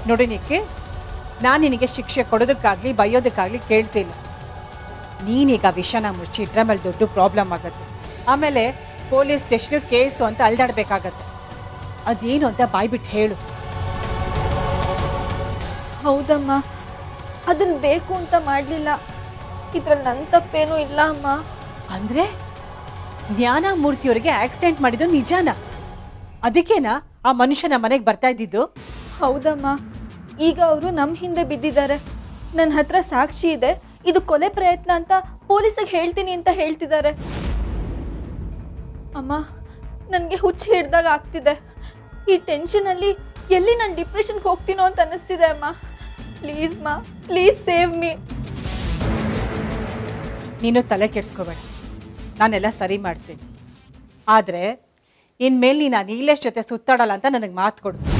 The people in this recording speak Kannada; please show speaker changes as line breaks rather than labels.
ನೋಡಿ ನಿಕ್ಕಿ ನಾನು ನಿನಗೆ ಶಿಕ್ಷೆ ಕೊಡೋದಕ್ಕಾಗಲಿ ಬೈಯೋದಕ್ಕಾಗಲಿ ಕೇಳ್ತಿಲ್ಲ ನೀನೀಗ ವಿಷನ ಮುಚ್ಚಿಟ್ರೆ ಆಮೇಲೆ ದೊಡ್ಡ ಪ್ರಾಬ್ಲಮ್ ಆಗುತ್ತೆ ಆಮೇಲೆ ಪೊಲೀಸ್ ಸ್ಟೇಷನ್ ಕೇಸು ಅಂತ ಅಲ್ದಾಡ್ಬೇಕಾಗತ್ತೆ ಅದೇನು ಅಂತ ಬಾಯ್ಬಿಟ್ಟು ಹೇಳು
ಹೌದಮ್ಮ ಅದನ್ನ ಬೇಕು ಅಂತ ಮಾಡಲಿಲ್ಲ ಇದ್ರಲ್ಲಿ ನನ್ನ ತಪ್ಪೇನೂ ಇಲ್ಲ ಅಮ್ಮ
ಅಂದ್ರೆ ಜ್ಞಾನ ಮೂರ್ತಿಯವರಿಗೆ ಆಕ್ಸಿಡೆಂಟ್ ಮಾಡಿದ್ದು ನಿಜಾನ ಅದಕ್ಕೇನಾ ಆ ಮನುಷ್ಯನ ಮನೆಗೆ ಬರ್ತಾ ಇದ್ದಿದ್ದು
ಹೌದಮ್ಮ ಈಗ ಅವರು ನಮ್ಮ ಹಿಂದೆ ಬಿದ್ದಿದ್ದಾರೆ ನನ್ನ ಹತ್ರ ಸಾಕ್ಷಿ ಇದೆ ಇದು ಕೊಲೆ ಪ್ರಯತ್ನ ಅಂತ ಪೊಲೀಸಿಗೆ ಹೇಳ್ತೀನಿ ಅಂತ ಹೇಳ್ತಿದ್ದಾರೆ ಅಮ್ಮ ನನಗೆ ಹುಚ್ಚು ಹಿಡ್ದಾಗ ಆಗ್ತಿದೆ ಈ ಟೆನ್ಷನಲ್ಲಿ ಎಲ್ಲಿ ನಾನು ಡಿಪ್ರೆಷನ್ಗೆ ಹೋಗ್ತೀನೋ ಅಂತ ಅನ್ನಿಸ್ತಿದೆ ಅಮ್ಮ ಪ್ಲೀಸ್ ಮಾ ಪ್ಲೀಸ್ ಸೇವ್ ಮೀ
ನೀನು ತಲೆ ಕೆಡ್ಸ್ಕೋಬೇಡ ನಾನೆಲ್ಲ ಸರಿ ಮಾಡ್ತೀನಿ ಆದರೆ ಇನ್ಮೇಲೆ ನೀನು ಆ ನೀಲೇಶ್ ಜೊತೆ ಸುತ್ತಾಡಲ್ಲ ಅಂತ ನನಗೆ ಮಾತು ಕೊಡು